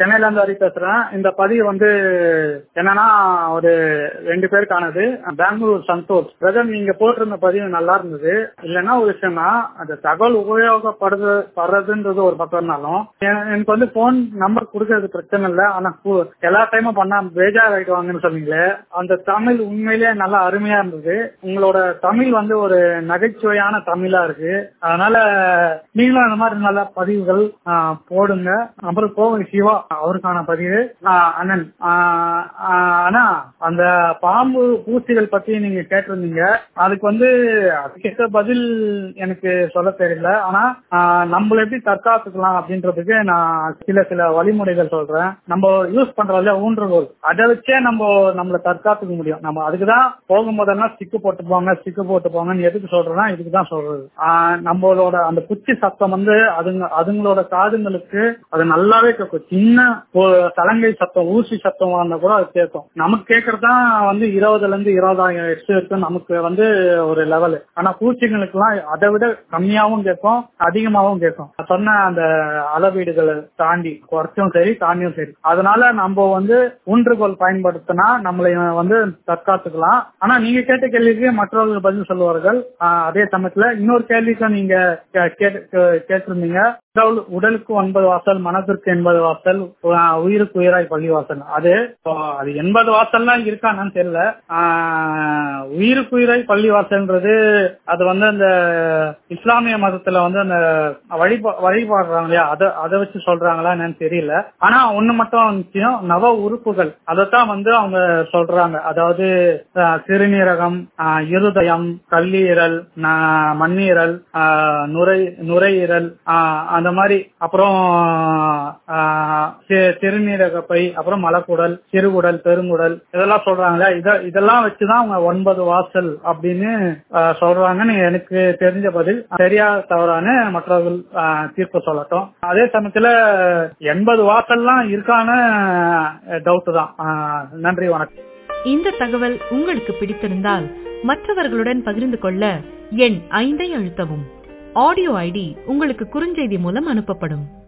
சென்னையில இருந்து ஹரி பேசுறேன் இந்த பதிவு வந்து என்னன்னா ஒரு ரெண்டு பேருக்கானது பெங்களூர் சந்தோஷ் பிரதர் நீங்க போட்டிருந்த பதிவு நல்லா இருந்தது இல்லைன்னா ஒரு விஷயம்னா அந்த தகவல் உபயோகப்படுது படுறதுன்றது ஒரு பக்கம் இருந்தாலும் எ- எனக்கு வந்து போன் நம்பர் கொடுக்கறது பிரச்சனை இல்லை ஆனா கு- எல்லா டைமும் பண்ணா பேஜார் ஆயிடுவாங்கன்னு சொன்னீங்களே அந்த தமிழ் உண்மையிலேயே நல்லா அருமையா இருந்தது உங்களோட தமிழ் வந்து ஒரு நகைச்சுவையான தமிழா இருக்கு அதனால நீங்களும் அந்த மாதிரி நல்ல பதிவுகள் ஆ, போடுங்க அப்புறம் கோவை சிவா அவருக்கான பதிவு ஆ, அண்ணன் ஆ, ஆ, ஆனா அந்த பாம்பு பூச்சிகள் பத்தி நீங்க கேட்டிருந்தீங்க அதுக்கு வந்து அதுக்கேற்ற பதில் எனக்கு சொல்ல தெரியல ஆனா ஆ, நம்மள எப்படி தற்காத்துக்கலாம் அப்படின்றதுக்கு நான் சில சில வழிமுறைகள் சொல்றேன் நம்ம யூஸ் பண்றதுல ஊன்றுகோல் அதை வச்சே நம்ம நம்மள தற்காத்துக்க முடியும் நம்ம அதுக்குதான் போகும்போதெல்லாம் ஸ்டிக்கு போட்டு போங்க ஸ்டிக்கு போட்டு போங்கன்னு எதுக்கு சொல்றேன்னா இதுக்கு தான் சொல்றது ஆஹ் நம்மளோட அந்த குச்சி சத்தம் வந்து அதுங்க அதுங்களோட காதுங்களுக்கு அது நல்லாவே கேட்கும் சின்ன ஒரு தலங்கை சத்தம் ஊசி சத்தம் வந்தா கூட அது கேட்கும் நமக்கு கேட்கறது தான் வந்து இருபதுல இருந்து இருபதாயிரம் எக்ஸ் இருக்கும் நமக்கு வந்து ஒரு லெவல் ஆனா பூச்சிங்களுக்கு எல்லாம் அதை விட கம்மியாவும் கேட்கும் அதிகமாவும் கேட்கும் நான் சொன்ன அந்த அளவீடுகளை தாண்டி குறைச்சும் சரி தாண்டியும் சரி அதனால நம்ம வந்து ஊன்றுகோல் பயன்படுத்தினா நம்மளை வந்து தற்காத்துக்கலாம் ஆனா நீங்க கேட்ட கேள்விக்கு மற்றவர்கள் பதில் சொல்லுவார்கள் ஆஹ் அதே சமயத்துல இன்னொரு கேள்விக்கும் நீங்க கே- கேட்டு- கே- கேட்டிருந்தீங்க உடல் உடலுக்கு ஒன்பது வாசல் மனதிற்கு எண்பது வாசல் ஆஹ் உயிருக்கு உயிராய் பள்ளி வாசல் அது இப்போ அது எண்பது வாசல்லாம் இருக்கான்னு தெரியல ஆஹ் உயிருக்கு உயிராய் பள்ளி வாசல்ன்றது அது வந்து அந்த இஸ்லாமிய மதத்துல வந்து அந்த வழிபா வழிபாடுறாங்க இல்லையா அதை அதை வச்சு சொல்றாங்களா என்னன்னு தெரியல ஆனா ஒண்ணு மட்டும் நிச்சயம் நவ உறுப்புகள் அதைத்தான் வந்து அவங்க சொல்றாங்க அதாவது ஆஹ், சிறுநீரகம் ஆஹ், இருதயம் கல்லீரல் ந- மண்ணீரல் ஆஹ், நுரை நுரையீரல் ஆஹ், அந்த மாதிரி அப்புறம் ஆஹ், சி- சிறுநீரக பை அப்புறம் மலக்குடல் சிறுகுடல் பெருங்குடல் இதெல்லாம் சொல்றாங்களே இத இதெல்லாம் வச்சுதான் அவங்க ஒன்பது வாசல் அப்படின்னு ஆஹ், சொல்றாங்கன்னு எனக்கு தெரிஞ்ச பதில் சரியா தவறான மற்றவர்கள் ஆஹ், தீர்ப்பு சொல்லட்டும் அதே சமயத்துல எண்பது வாசல்லாம் இருக்கான டவுட் தான் ஆஹ், நன்றி வணக்கம் இந்த தகவல் உங்களுக்கு பிடித்திருந்தால் மற்றவர்களுடன் பகிர்ந்து கொள்ள எண் ஐந்தை அழுத்தவும் ஆடியோ ஐடி உங்களுக்கு குறுஞ்செய்தி மூலம் அனுப்பப்படும்